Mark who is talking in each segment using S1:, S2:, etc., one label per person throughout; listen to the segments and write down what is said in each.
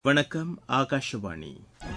S1: வணக்கம் ஆகாஷவாணி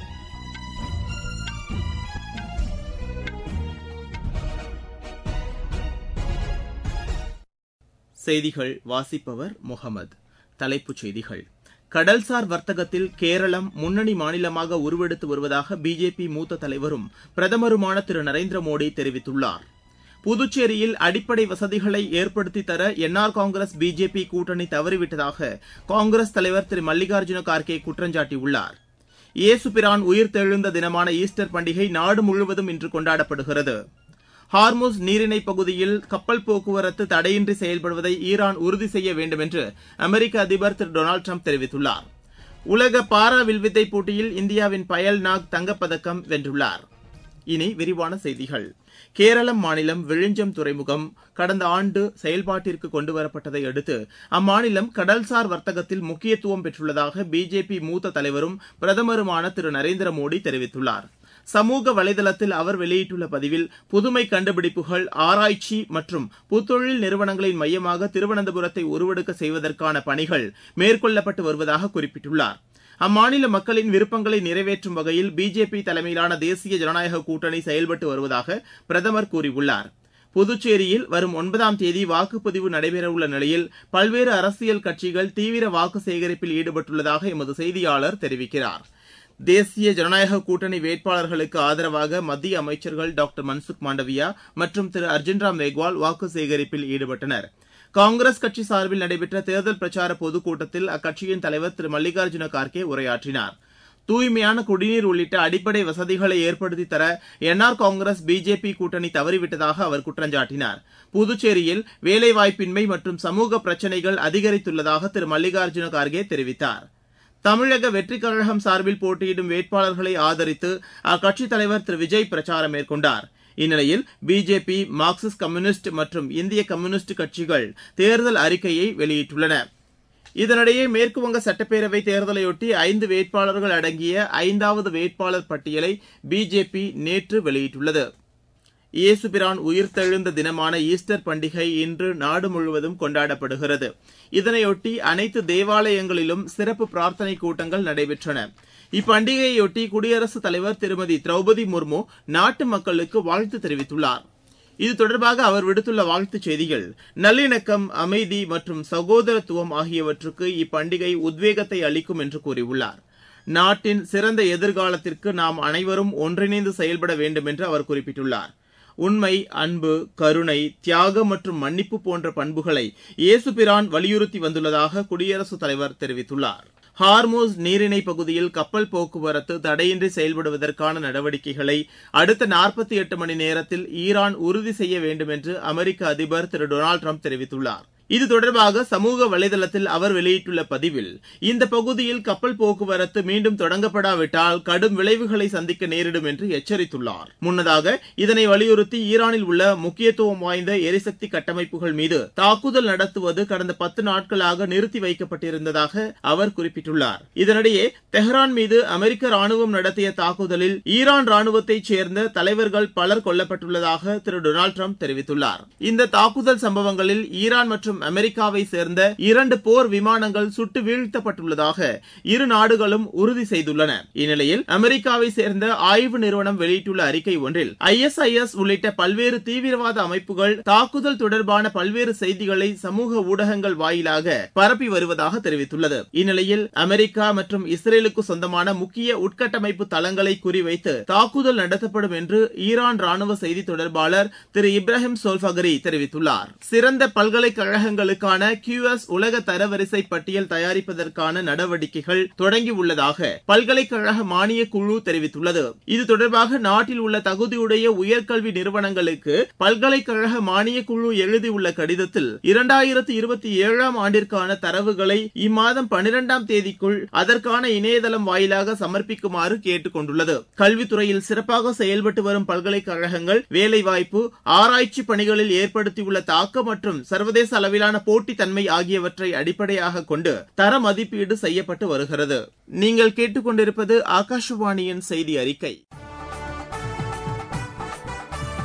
S1: செய்திகள் வாசிப்பவர் முகமது தலைப்புச் செய்திகள் கடல்சார் வர்த்தகத்தில் கேரளம் முன்னணி மாநிலமாக உருவெடுத்து வருவதாக பிஜேபி மூத்த தலைவரும் பிரதமருமான திரு நரேந்திர மோடி தெரிவித்துள்ளார் புதுச்சேரியில் அடிப்படை வசதிகளை ஏற்படுத்தித் தர என்ஆர் காங்கிரஸ் பிஜேபி கூட்டணி தவறிவிட்டதாக காங்கிரஸ் தலைவர் திரு மல்லிகார்ஜுன கார்கே குற்றஞ்சாட்டியுள்ளார் இயேசுபிரான் உயிர்த்தெழுந்த தினமான ஈஸ்டர் பண்டிகை நாடு முழுவதும் இன்று கொண்டாடப்படுகிறது ஹார்முஸ் நீரிணைப் பகுதியில் கப்பல் போக்குவரத்து தடையின்றி செயல்படுவதை ஈரான் உறுதி செய்ய வேண்டும் என்று அமெரிக்க அதிபர் திரு டொனால்டு டிரம்ப் தெரிவித்துள்ளார் உலக பாரா வில்வித்தை போட்டியில் இந்தியாவின் பயல் நாக் தங்கப்பதக்கம் வென்றுள்ளார் இனி விரிவான செய்திகள் கேரளம் மாநிலம் விழிஞ்சம் துறைமுகம் கடந்த ஆண்டு செயல்பாட்டிற்கு கொண்டுவரப்பட்டதை அடுத்து அம்மாநிலம் கடல்சார் வர்த்தகத்தில் முக்கியத்துவம் பெற்றுள்ளதாக பிஜேபி மூத்த தலைவரும் பிரதமருமான திரு நரேந்திர மோடி தெரிவித்துள்ளார் சமூக வலைதளத்தில் அவர் வெளியிட்டுள்ள பதிவில் புதுமை கண்டுபிடிப்புகள் ஆராய்ச்சி மற்றும் புத்தொழில் நிறுவனங்களின் மையமாக திருவனந்தபுரத்தை உருவெடுக்க செய்வதற்கான பணிகள் மேற்கொள்ளப்பட்டு வருவதாக குறிப்பிட்டுள்ளார் அம்மாநில மக்களின் விருப்பங்களை நிறைவேற்றும் வகையில் பிஜேபி தலைமையிலான தேசிய ஜனநாயக கூட்டணி செயல்பட்டு வருவதாக பிரதமர் கூறியுள்ளார் புதுச்சேரியில் வரும் ஒன்பதாம் தேதி வாக்குப்பதிவு நடைபெறவுள்ள நிலையில் பல்வேறு அரசியல் கட்சிகள் தீவிர வாக்கு சேகரிப்பில் ஈடுபட்டுள்ளதாக எமது செய்தியாளர் தெரிவிக்கிறார் தேசிய ஜனநாயக கூட்டணி வேட்பாளர்களுக்கு ஆதரவாக மத்திய அமைச்சர்கள் டாக்டர் மன்சுக் மாண்டவியா மற்றும் திரு அர்ஜுன் ராம் மேக்வால் வாக்கு சேகரிப்பில் ஈடுபட்டனர் காங்கிரஸ் கட்சி சார்பில் நடைபெற்ற தேர்தல் பிரச்சார பொதுக்கூட்டத்தில் அக்கட்சியின் தலைவர் திரு மல்லிகார்ஜுன கார்கே உரையாற்றினார் தூய்மையான குடிநீர் உள்ளிட்ட அடிப்படை வசதிகளை ஏற்படுத்தித் தர என்ஆர் காங்கிரஸ் பிஜேபி கூட்டணி தவறிவிட்டதாக அவர் குற்றஞ்சாட்டினார் புதுச்சேரியில் வேலைவாய்ப்பின்மை மற்றும் சமூக பிரச்சினைகள் அதிகரித்துள்ளதாக திரு மல்லிகார்ஜுன கார்கே தெரிவித்தார் தமிழக வெற்றிக் கழகம் சார்பில் போட்டியிடும் வேட்பாளர்களை ஆதரித்து அக்கட்சித் தலைவர் திரு விஜய் பிரச்சாரம் மேற்கொண்டார் இந்நிலையில் பிஜேபி மார்க்சிஸ்ட் கம்யூனிஸ்ட் மற்றும் இந்திய கம்யூனிஸ்ட் கட்சிகள் தேர்தல் அறிக்கையை வெளியிட்டுள்ளன இதனிடையே மேற்குவங்க சட்டப்பேரவை தேர்தலையொட்டி ஐந்து வேட்பாளர்கள் அடங்கிய ஐந்தாவது வேட்பாளர் பட்டியலை பிஜேபி நேற்று வெளியிட்டுள்ளது இயேசுபிரான் உயிர்த்தெழுந்த தினமான ஈஸ்டர் பண்டிகை இன்று நாடு முழுவதும் கொண்டாடப்படுகிறது இதனையொட்டி அனைத்து தேவாலயங்களிலும் சிறப்பு பிரார்த்தனை கூட்டங்கள் நடைபெற்றன இப்பண்டிகையொட்டி குடியரசுத் தலைவர் திருமதி திரௌபதி முர்மு நாட்டு மக்களுக்கு வாழ்த்து தெரிவித்துள்ளார் இது தொடர்பாக அவர் விடுத்துள்ள வாழ்த்துச் செய்திகள் நல்லிணக்கம் அமைதி மற்றும் சகோதரத்துவம் ஆகியவற்றுக்கு இப்பண்டிகை உத்வேகத்தை அளிக்கும் என்று கூறியுள்ளார் நாட்டின் சிறந்த எதிர்காலத்திற்கு நாம் அனைவரும் ஒன்றிணைந்து செயல்பட வேண்டும் என்று அவர் குறிப்பிட்டுள்ளார் உண்மை அன்பு கருணை தியாகம் மற்றும் மன்னிப்பு போன்ற பண்புகளை இயேசுபிரான் வலியுறுத்தி வந்துள்ளதாக குடியரசுத் தலைவர் தெரிவித்துள்ளார் ஹார்மோஸ் நீரிணை பகுதியில் கப்பல் போக்குவரத்து தடையின்றி செயல்படுவதற்கான நடவடிக்கைகளை அடுத்த நாற்பத்தி எட்டு மணி நேரத்தில் ஈரான் உறுதி செய்ய வேண்டும் என்று அமெரிக்க அதிபர் திரு டொனால்டு டிரம்ப் தெரிவித்துள்ளார் இது தொடர்பாக சமூக வலைதளத்தில் அவர் வெளியிட்டுள்ள பதிவில் இந்த பகுதியில் கப்பல் போக்குவரத்து மீண்டும் தொடங்கப்படாவிட்டால் கடும் விளைவுகளை சந்திக்க நேரிடும் என்று எச்சரித்துள்ளார் முன்னதாக இதனை வலியுறுத்தி ஈரானில் உள்ள முக்கியத்துவம் வாய்ந்த எரிசக்தி கட்டமைப்புகள் மீது தாக்குதல் நடத்துவது கடந்த பத்து நாட்களாக நிறுத்தி வைக்கப்பட்டிருந்ததாக அவர் குறிப்பிட்டுள்ளார் இதனிடையே தெஹ்ரான் மீது அமெரிக்க ராணுவம் நடத்திய தாக்குதலில் ஈரான் ராணுவத்தைச் சேர்ந்த தலைவர்கள் பலர் கொல்லப்பட்டுள்ளதாக திரு டொனால்டு டிரம்ப் தெரிவித்துள்ளார் இந்த தாக்குதல் சம்பவங்களில் ஈரான் மற்றும் மற்றும் அமெரிக்காவை சேர்ந்த இரண்டு போர் விமானங்கள் சுட்டு வீழ்த்தப்பட்டுள்ளதாக இரு நாடுகளும் உறுதி செய்துள்ளன இந்நிலையில் அமெரிக்காவை சேர்ந்த ஆய்வு நிறுவனம் வெளியிட்டுள்ள அறிக்கை ஒன்றில் ஐஎஸ்ஐஎஸ் உள்ளிட்ட பல்வேறு தீவிரவாத அமைப்புகள் தாக்குதல் தொடர்பான பல்வேறு செய்திகளை சமூக ஊடகங்கள் வாயிலாக பரப்பி வருவதாக தெரிவித்துள்ளது இந்நிலையில் அமெரிக்கா மற்றும் இஸ்ரேலுக்கு சொந்தமான முக்கிய உட்கட்டமைப்பு தளங்களை குறிவைத்து தாக்குதல் நடத்தப்படும் என்று ஈரான் ராணுவ செய்தி தொடர்பாளர் திரு இப்ராஹிம் சோல்பகரி தெரிவித்துள்ளார் சிறந்த பல்கலைக்கழக ஊடகங்களுக்கான கியூஎஸ் உலக தரவரிசை பட்டியல் தயாரிப்பதற்கான நடவடிக்கைகள் தொடங்கியுள்ளதாக பல்கலைக்கழக மானிய குழு தெரிவித்துள்ளது இது தொடர்பாக நாட்டில் உள்ள தகுதியுடைய உயர்கல்வி நிறுவனங்களுக்கு பல்கலைக்கழக மானிய குழு எழுதியுள்ள கடிதத்தில் இரண்டாயிரத்து இருபத்தி ஏழாம் ஆண்டிற்கான தரவுகளை இம்மாதம் பனிரெண்டாம் தேதிக்குள் அதற்கான இணையதளம் வாயிலாக சமர்ப்பிக்குமாறு கேட்டுக் கொண்டுள்ளது கல்வித்துறையில் சிறப்பாக செயல்பட்டு வரும் பல்கலைக்கழகங்கள் வேலைவாய்ப்பு ஆராய்ச்சி பணிகளில் ஏற்படுத்தியுள்ள தாக்கம் மற்றும் சர்வதேச அளவிலான போட்டித்தன்மை ஆகியவற்றை அடிப்படையாக கொண்டு தர மதிப்பீடு செய்யப்பட்டு வருகிறது நீங்கள் கேட்டுக்கொண்டிருப்பது ஆகாஷவாணியின் செய்தி அறிக்கை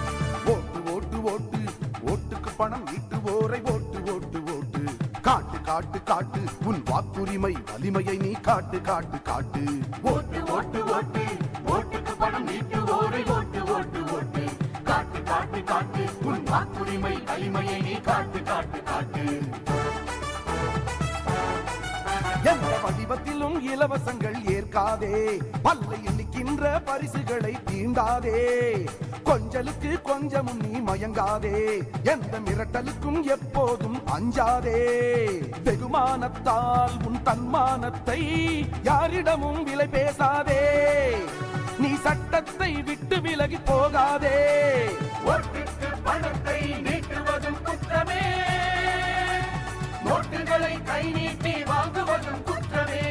S2: ஓட்டு ஓட்டு ஓட்டு ஓட்டுக்கு பணம் ஈட்டுவோரை ஓட்டு ஓட்டு ஓட்டு காட்டு காட்டு காட்டு காட்டு உன் வாக்குரிமை வலிமையை நீ காட்டு காட்டு காட்டு
S3: ஓட்டு ஓட்டு ஓட்டு ஓட்டுக்கு பணம் நீட்டுவோரை ஓட்டு ஓட்டு ஓட்டு காட்டு காட்டு காட்டு உன் வாக்குரிமை வலிமையை நீ காட்டு காட்டு காட்டு
S2: எந்த வடிவத்திலும் இலவசங்கள் ஏற்காதே பல்லை எண்ணிக்கின்ற பரிசுகளை தீண்டாதே கொஞ்சலுக்கு கொஞ்சமும் நீ மயங்காதே எந்த மிரட்டலுக்கும் எப்போதும் அஞ்சாதே வெகுமானத்தால் உன் தன்மானத்தை யாரிடமும் விலை பேசாதே நீ சட்டத்தை விட்டு விலகி போகாதே
S3: ஓட்டுக்கு பணத்தை நீட்டுவதும் குற்றமே நோட்டுகளை கை நீட்டி வாங்குவதும் குற்றமே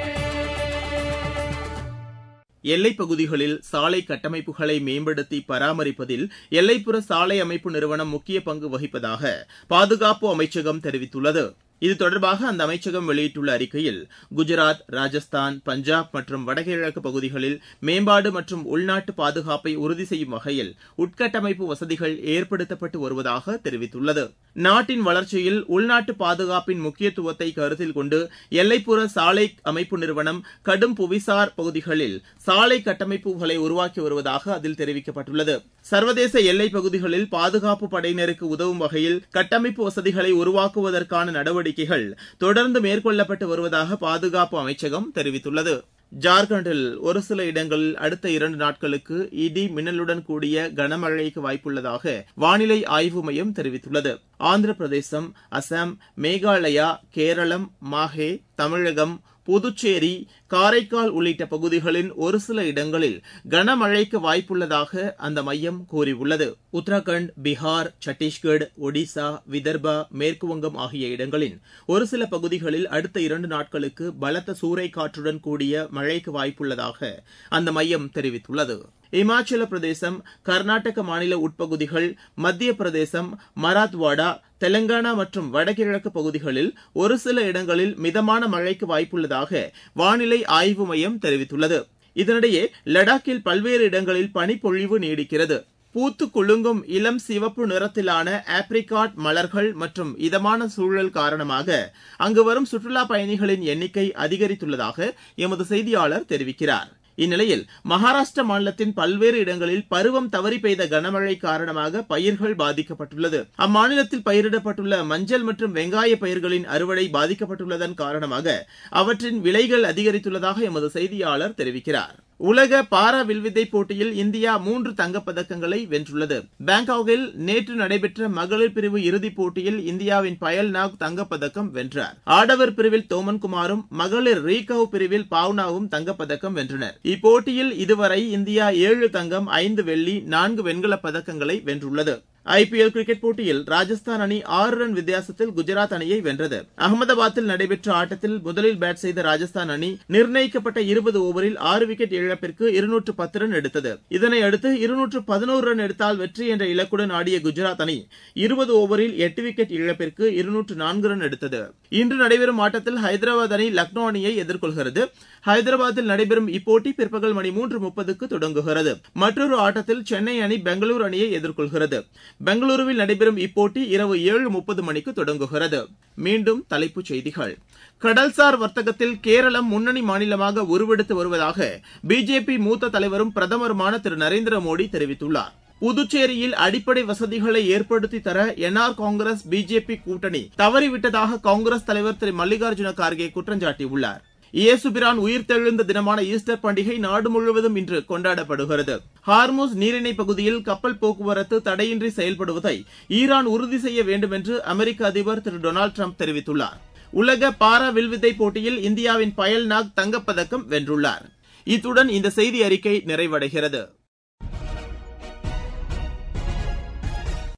S1: எல்லைப் பகுதிகளில் சாலை கட்டமைப்புகளை மேம்படுத்தி பராமரிப்பதில் எல்லைப்புற சாலை அமைப்பு நிறுவனம் முக்கிய பங்கு வகிப்பதாக பாதுகாப்பு அமைச்சகம் தெரிவித்துள்ளது இது தொடர்பாக அந்த அமைச்சகம் வெளியிட்டுள்ள அறிக்கையில் குஜராத் ராஜஸ்தான் பஞ்சாப் மற்றும் வடகிழக்கு பகுதிகளில் மேம்பாடு மற்றும் உள்நாட்டு பாதுகாப்பை உறுதி செய்யும் வகையில் உட்கட்டமைப்பு வசதிகள் ஏற்படுத்தப்பட்டு வருவதாக தெரிவித்துள்ளது நாட்டின் வளர்ச்சியில் உள்நாட்டு பாதுகாப்பின் முக்கியத்துவத்தை கருத்தில் கொண்டு எல்லைப்புற சாலை அமைப்பு நிறுவனம் கடும் புவிசார் பகுதிகளில் சாலை கட்டமைப்புகளை உருவாக்கி வருவதாக அதில் தெரிவிக்கப்பட்டுள்ளது சர்வதேச எல்லைப் பகுதிகளில் பாதுகாப்பு படையினருக்கு உதவும் வகையில் கட்டமைப்பு வசதிகளை உருவாக்குவதற்கான நடவடிக்கைகள் தொடர்ந்து மேற்கொள்ளப்பட்டு வருவதாக பாதுகாப்பு அமைச்சகம் தெரிவித்துள்ளது ஜார்க்கண்டில் ஒரு சில இடங்களில் அடுத்த இரண்டு நாட்களுக்கு இடி மின்னலுடன் கூடிய கனமழைக்கு வாய்ப்புள்ளதாக வானிலை ஆய்வு மையம் தெரிவித்துள்ளது ஆந்திர பிரதேசம் அசாம் மேகாலயா கேரளம் மாஹே தமிழகம் புதுச்சேரி காரைக்கால் உள்ளிட்ட பகுதிகளின் ஒரு சில இடங்களில் கனமழைக்கு வாய்ப்புள்ளதாக அந்த மையம் கூறியுள்ளது உத்தராகண்ட் பீகார் சத்தீஸ்கர் ஒடிசா விதர்பா மேற்குவங்கம் ஆகிய இடங்களின் ஒரு சில பகுதிகளில் அடுத்த இரண்டு நாட்களுக்கு பலத்த சூறைக்காற்றுடன் கூடிய மழைக்கு வாய்ப்புள்ளதாக அந்த மையம் தெரிவித்துள்ளது இமாச்சல பிரதேசம் கர்நாடக மாநில உட்பகுதிகள் மத்திய பிரதேசம் மராத்வாடா தெலங்கானா மற்றும் வடகிழக்கு பகுதிகளில் ஒரு சில இடங்களில் மிதமான மழைக்கு வாய்ப்புள்ளதாக வானிலை ஆய்வு மையம் தெரிவித்துள்ளது இதனிடையே லடாக்கில் பல்வேறு இடங்களில் பனிப்பொழிவு நீடிக்கிறது பூத்து குலுங்கும் இளம் சிவப்பு நிறத்திலான ஆப்ரிகாட் மலர்கள் மற்றும் இதமான சூழல் காரணமாக அங்கு வரும் சுற்றுலா பயணிகளின் எண்ணிக்கை அதிகரித்துள்ளதாக எமது செய்தியாளர் தெரிவிக்கிறார் இந்நிலையில் மகாராஷ்டிர மாநிலத்தின் பல்வேறு இடங்களில் பருவம் தவறி பெய்த கனமழை காரணமாக பயிர்கள் பாதிக்கப்பட்டுள்ளது அம்மாநிலத்தில் பயிரிடப்பட்டுள்ள மஞ்சள் மற்றும் வெங்காய பயிர்களின் அறுவடை பாதிக்கப்பட்டுள்ளதன் காரணமாக அவற்றின் விலைகள் அதிகரித்துள்ளதாக எமது செய்தியாளர் தெரிவிக்கிறார் உலக பாரா வில்வித்தை போட்டியில் இந்தியா மூன்று தங்கப்பதக்கங்களை வென்றுள்ளது பாங்காக்கில் நேற்று நடைபெற்ற மகளிர் பிரிவு இறுதிப் போட்டியில் இந்தியாவின் பயல் நாக் தங்கப்பதக்கம் வென்றார் ஆடவர் பிரிவில் தோமன்குமாரும் மகளிர் ரீகவ் பிரிவில் பாவ்னாவும் தங்கப்பதக்கம் வென்றனர் இப்போட்டியில் இதுவரை இந்தியா ஏழு தங்கம் ஐந்து வெள்ளி நான்கு வெண்கலப் பதக்கங்களை வென்றுள்ளது ஐபிஎல் கிரிக்கெட் போட்டியில் ராஜஸ்தான் அணி ஆறு ரன் வித்தியாசத்தில் குஜராத் அணியை வென்றது அகமதாபாத்தில் நடைபெற்ற ஆட்டத்தில் முதலில் பேட் செய்த ராஜஸ்தான் அணி நிர்ணயிக்கப்பட்ட இருபது ஓவரில் ஆறு விக்கெட் இழப்பிற்கு இருநூற்று பத்து ரன் எடுத்தது இதனை அடுத்து இருநூற்று பதினோரு ரன் எடுத்தால் வெற்றி என்ற இலக்குடன் ஆடிய குஜராத் அணி இருபது ஓவரில் எட்டு விக்கெட் இழப்பிற்கு இருநூற்று நான்கு ரன் எடுத்தது இன்று நடைபெறும் ஆட்டத்தில் ஹைதராபாத் அணி லக்னோ அணியை எதிர்கொள்கிறது ஹைதராபாத்தில் நடைபெறும் இப்போட்டி பிற்பகல் மணி மூன்று முப்பதுக்கு தொடங்குகிறது மற்றொரு ஆட்டத்தில் சென்னை அணி பெங்களூரு அணியை எதிர்கொள்கிறது பெங்களூருவில் நடைபெறும் இப்போட்டி இரவு ஏழு முப்பது மணிக்கு தொடங்குகிறது மீண்டும் தலைப்புச் செய்திகள் கடல்சார் வர்த்தகத்தில் கேரளம் முன்னணி மாநிலமாக உருவெடுத்து வருவதாக பிஜேபி மூத்த தலைவரும் பிரதமருமான திரு நரேந்திர மோடி தெரிவித்துள்ளார் புதுச்சேரியில் அடிப்படை வசதிகளை ஏற்படுத்தி தர என்ஆர் காங்கிரஸ் பிஜேபி கூட்டணி தவறிவிட்டதாக காங்கிரஸ் தலைவர் திரு மல்லிகார்ஜுன கார்கே குற்றம் சாட்டியுள்ளார் இயேசுபிரான் உயிர்த்தெழுந்த தினமான ஈஸ்டர் பண்டிகை நாடு முழுவதும் இன்று கொண்டாடப்படுகிறது ஹார்மோஸ் நீரிணை பகுதியில் கப்பல் போக்குவரத்து தடையின்றி செயல்படுவதை ஈரான் உறுதி செய்ய வேண்டும் என்று அமெரிக்க அதிபர் திரு டொனால்டு டிரம்ப் தெரிவித்துள்ளார் உலக பாரா வில்வித்தை போட்டியில் இந்தியாவின் பயல் நாக் தங்கப்பதக்கம் வென்றுள்ளார் இத்துடன் இந்த செய்தி அறிக்கை நிறைவடைகிறது